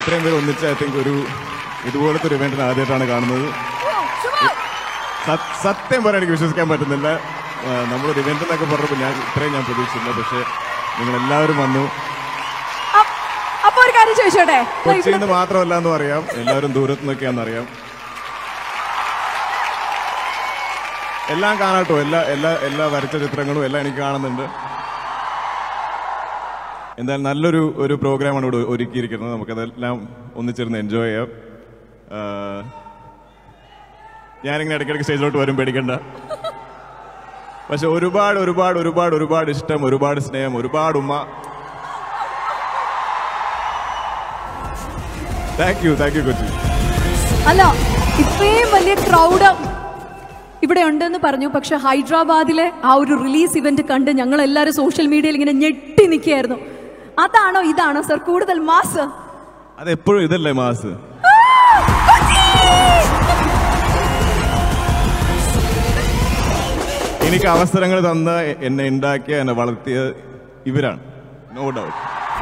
ഇത്രയും പേര് ഒന്നിച്ച് ഐ തിങ്ക് ഒരു ഇതുപോലത്തെ ഒരു ഇവന്റിന് ആദ്യമായിട്ടാണ് കാണുന്നത് സ- സത്യം പറയാൻ എനിക്ക് വിശ്വസിക്കാൻ പറ്റുന്നില്ല ആ, നമ്മളൊരു ഇവന്റ് എന്നൊക്കെ പറഞ്ഞപ്പോൾ ഞാൻ ഇത്രയും ഞാൻ പ്രതീക്ഷിച്ചില്ല പക്ഷേ നിങ്ങൾ എല്ലാവരും വന്നു അ- അപ്പൊ ഒരു കാര്യം ചോദിച്ചോട്ടെ ദാ കൊച്ചിയിൽ ഇവിടെ- നിന്ന് മാത്രമല്ല എന്ന് അറിയാം എല്ലാവരും ദൂരത്തു നിന്നൊക്കെയാണെന്ന് അറിയാം എല്ലാം കാണാട്ടോ എല്ലാ എല്ലാ എല്ലാ വരച്ച ചിത്രങ്ങളും എല്ലാം എനിക്ക് കാണുന്നുണ്ട് എന്തായാലും നല്ലൊരു ഒരു പ്രോഗ്രാമാണ് ഇവിടെ ഒരുക്കിയിരിക്കുന്നത് നമുക്കതെല്ലാം ഒന്നിച്ചിരുന്ന് എൻജോയ് ചെയ്യാം ആ, ഞാനിങ്ങനെ ഇടയ്ക്കിടയ്ക്ക് സ്റ്റേജിലോട്ട് വരും പേടിക്കണ്ട പക്ഷെ ഒരുപാട് ഒരുപാട് ഒരുപാട് ഒരുപാട് ഇഷ്ടം ഒരുപാട് സ്നേഹം ഒരുപാട് ഉമ്മ thank you thank you Kochi അല്ല ഇത്രയും വലിയ ക്രൗഡ് ഇവിടെ ഉണ്ടെന്ന് പറഞ്ഞു പക്ഷെ ഹൈദരാബാദിലെ ആ ഒരു റിലീസ് ഇവന്റ് കണ്ട് ഞങ്ങൾ എല്ലാവരും സോഷ്യൽ മീഡിയയിൽ ഇങ്ങനെ ഞെട്ടി നിൽക്കുകയായിരുന്നു അതാണോ ഇതാണോ സർ കൂടുതൽ മാസ് അത് എപ്പോഴും ഇതല്ലേ മാസ് എനിക്ക് അവസരങ്ങൾ തന്ന എന്നെ ഉണ്ടാക്കിയ എന്നെ വളർത്തിയ ഇവരാണ് നോ ഡൗട്ട്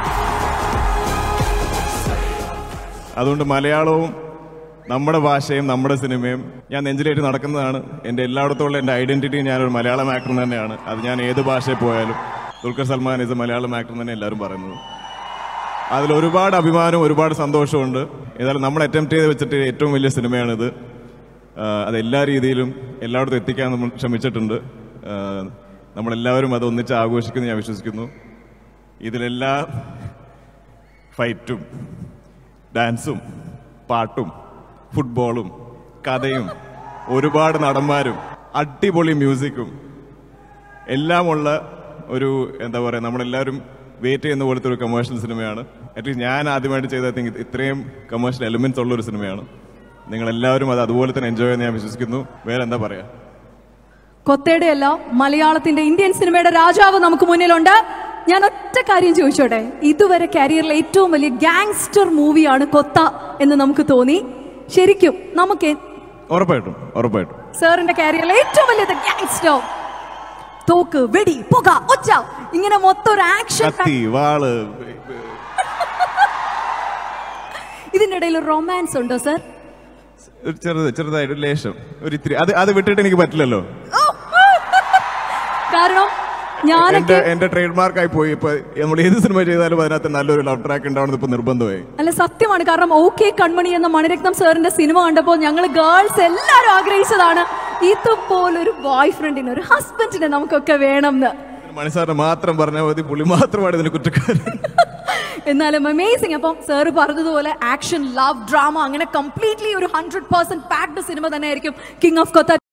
അതുകൊണ്ട് മലയാളവും നമ്മുടെ ഭാഷയും നമ്മുടെ സിനിമയും ഞാൻ നെഞ്ചിലേറ്റ് നടക്കുന്നതാണ് എൻ്റെ എല്ലായിടത്തുള്ള എൻ്റെ ഐഡന്റിറ്റി ഞാനൊരു മലയാളം ആക്ടർ തന്നെയാണ് അത് ഞാൻ ഏത് ഭാഷയിൽ പോയാലും ദുൽഖർ സൽമാൻ ഇസ് മലയാളം ആക്ടർ തന്നെ എല്ലാവരും പറയുന്നത് അതിൽ ഒരുപാട് അഭിമാനവും ഒരുപാട് സന്തോഷമുണ്ട് ഏതായാലും നമ്മൾ അറ്റംപ്റ്റ് ചെയ്ത് വെച്ചിട്ട് ഏറ്റവും വലിയ സിനിമയാണിത് ആഹ് അത് എല്ലാ രീതിയിലും എല്ലായിടത്തും എത്തിക്കാൻ നമ്മൾ ശ്രമിച്ചിട്ടുണ്ട് ആഹ് നമ്മളെല്ലാവരും അത് ഒന്നിച്ച് ആഘോഷിക്കുന്നു ഞാൻ വിശ്വസിക്കുന്നു ഇതിലെല്ലാ ഫൈറ്റും ഡാൻസും പാട്ടും ഫുട്ബോളും കഥയും ഒരുപാട് നടന്മാരും അടിപൊളി മ്യൂസിക്കും എല്ലാമുള്ള ഒരു എന്താ പറയുക നമ്മളെല്ലാവരും വെയിറ്റ് ചെയ്യുന്ന പോലത്തെ ഒരു കമേഴ്ഷ്യൽ സിനിമയാണ് അറ്റ്ലീസ്റ്റ് ഞാൻ ആദ്യമായിട്ട് ചെയ്ത തിങ്ക് ഇത്രയും കമേഴ്ഷ്യൽ എലിമെന്റ്സ് ഉള്ള ഒരു സിനിമയാണ് നിങ്ങൾ എല്ലാവരും അത് അതുപോലെ തന്നെ എൻജോയ് ചെയ്യുന്ന ഞാൻ വിശ്വസിക്കുന്നു വേറെ എന്താ പറയാ കൊത്തയുടെ അല്ല മലയാളത്തിന്റെ ഇന്ത്യൻ സിനിമയുടെ രാജാവ് നമുക്ക് മുന്നിലുണ്ട് ഞാൻ ഒറ്റ കാര്യം ചോദിച്ചോട്ടെ ഇതുവരെ കരിയറിലെ ഏറ്റവും വലിയ ഗാങ്സ്റ്റർ മൂവിയാണ് കൊത്ത എന്ന് നമുക്ക് തോന്നി ശരിക്കും നമുക്ക് ഉറപ്പായിട്ടും ഉറപ്പായിട്ടും സാറിന്റെ കരിയറിലെ ഏറ്റവും വലിയ ഗാങ്സ്റ്റർ തോക്ക് വെടി പുക ഒച്ച ഇങ്ങനെ മൊത്തം ഒരു ആക്ഷൻ കത്തി വാള് ഇതിന്റെ ഇടയിൽ റൊമാൻസ് ഉണ്ടോ സർ ഒരു ചെറുത് ചെറുതായിട്ട് ഒരു ലേശം ഒരു ഇത്തിരി അത് അത് വിട്ടിട്ട് എനിക്ക് പറ്റില്ലല്ലോ കാരണം എന്റെ ഞാനൊക്കെ എന്റെ ട്രേഡ് മാർക്കായി പോയി ഇപ്പൊ നമ്മൾ ഏത് സിനിമ ചെയ്താലും അതിനകത്ത് നല്ലൊരു ലവ് ട്രാക്ക് ഉണ്ടാവുന്നത് ഇപ്പൊ നിർബന്ധമായി അല്ല സത്യമാണ് കാരണം ഓക്കെ കൺമണി എന്ന മണിരത്നം സാറിന്റെ സിനിമ കണ്ടപ്പോൾ ഞങ്ങൾ ഗേൾസ് എല്ലാവരും ആഗ്രഹിച്ചതാണ് ഇതുപോലൊരു ബോയ് ഫ്രണ്ടിന് ഒരു ഹസ്ബൻഡിനെ നമുക്കൊക്കെ വേണം എന്ന് മണിസാറിന് മാത്രം പറഞ്ഞാൽ മതി പുള്ളി മാത്രമാണ് ഇതിന് കുറ്റക്കാരൻ എന്നാലും അമേസിങ് അപ്പം സാറ് പറഞ്ഞതുപോലെ ആക്ഷൻ ലവ് ഡ്രാമ അങ്ങനെ കംപ്ലീറ്റ്ലി ഒരു ഹൺഡ്രഡ് പേഴ്സെന്റ് പാക്ഡ് സിനിമ തന്നെ ആയിരിക്കും കിങ് ഓഫ് കൊത്ത